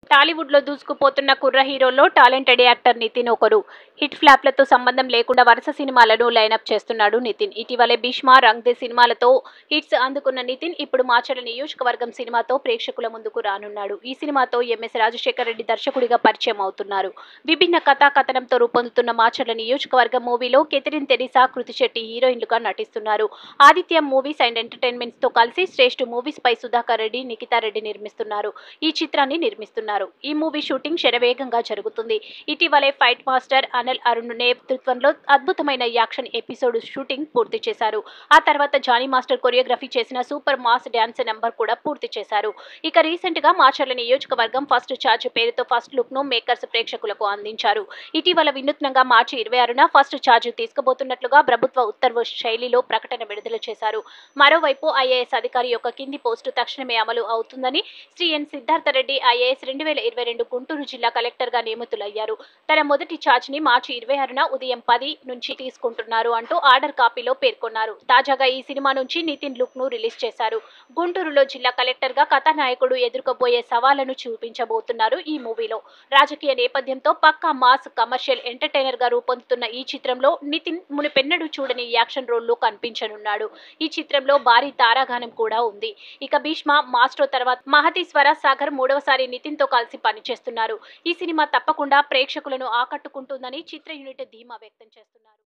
టాలీవుడ్ లో దూసుకుపోతున్న కుర్ర హీరోల్లో talented actor Nitin ఒకరు హిట్ ఫ్లాప్లతో సంబంధం లేకుండా వరుస సినిమాలను లైనప్ చేస్తున్నాడు నితిన్ ఇటీవలే భీష్మ రంగ్ దే సినిమాలతో హిట్స్ అందుకున్న నితిన్ ఇప్పుడు మాచల నియోజకవర్గం సినిమాతో ప్రేక్షకుల ముందుకు రానున్నాడు ఈ సినిమాతో ఎంఎస్ రాజశేఖర రెడ్డి దర్శకుడిగా పరిచయం అవుతున్నారు విభిన్న కథా కథనంతో రూపొందుతున్న మాచర్ల నియోజకవర్గం మూవీలో కెథరిన్ తెరిసా కృతి శెట్టి హీరోయిన్లుగా నటిస్తున్నారు ఆదిత్య మూవీస్ అండ్ ఎంటర్టైన్మెంట్స్ తో కలిసి శ్రేష్ఠ మూవీస్ పై సుధాకర్ రెడ్డి నిఖితా రెడ్డి నిర్మిస్తున్నారు ఈ చిత్రాన్ని నిర్మిస్తున్నారు ఈ మూవీ షూటింగ్ శరవేగంగా జరుగుతుంది ఇటీవలే ఫైట్ మాస్టర్ అనిల్ అరుణ్ నేతృత్వంలో అద్భుతమైన యాక్షన్ ఎపిసోడ్ షూటింగ్ పూర్తి చేశారు ఆ తర్వాత జానీ మాస్టర్ కొరియోగ్రఫీ చేసిన సూపర్ మాస్ డ్యాన్స్ నెంబర్ కూడా పూర్తి చేశారు ఇక రీసెంట్ గా మాచర్ల నియోజకవర్గం ఫస్ట్ ఛార్జ్ పేరుతో ఫస్ట్ లుక్ ను మేకర్స్ ప్రేక్షకులకు అందించారు ఇటీవల వినూత్నంగా మార్చి ఇరవై ఆరున ఫస్ట్ ఛార్జ్ తీసుకుపోతున్నట్లుగా ప్రభుత్వ ఉత్తర్వు శైలిలో ప్రకటన విడుదల చేశారు మరోవైపు ఐఏఎస్ అధికారి యొక్క కింది పోస్టు తక్షణమే అమలు అవుతుందని శ్రీ ఎన్ సిద్ధార్థరెడ్డి ఐఏఎస్ రెండు వేల ఇరవై రెండు గుంటూరు జిల్లా కలెక్టర్ గా నియమితులయ్యారు తన మొదటి ఛార్జ్ ని మార్చి ఇరవై ఆరున ఉదయం పది నుంచి తీసుకుంటున్నారు అంటూ ఆర్డర్ కాపీలో పేర్కొన్నారు తాజాగా ఈ సినిమా నుంచి నితిన్ లుక్ ను రిలీజ్ చేశారు గుంటూరులో జిల్లా కలెక్టర్ గా కథానాయకుడు ఎదుర్కోబోయే సవాళ్లను చూపించబోతున్నారు ఈ మూవీలో రాజకీయ నేపథ్యంతో పక్కా మాస్ కమర్షియల్ ఎంటర్టైనర్ గా రూపొందుతున్న ఈ చిత్రంలో నితిన్ మునిపెన్నడూ చూడని యాక్షన్ రోల్ లో కనిపించనున్నాడు ఈ చిత్రంలో భారీ తారాగానం కూడా ఉంది ఇక భీష్మ మాస్ట్రో తర్వాత మహతీశ్వర సాగర్ మూడవసారి నితిన్ తో కలిసి పనిచేస్తున్నారు ఈ సినిమా తప్పకుండా ప్రేక్షకులను ఆకట్టుకుంటుందని చిత్ర యూనిట్ ధీమా వ్యక్తం చేస్తున్నారు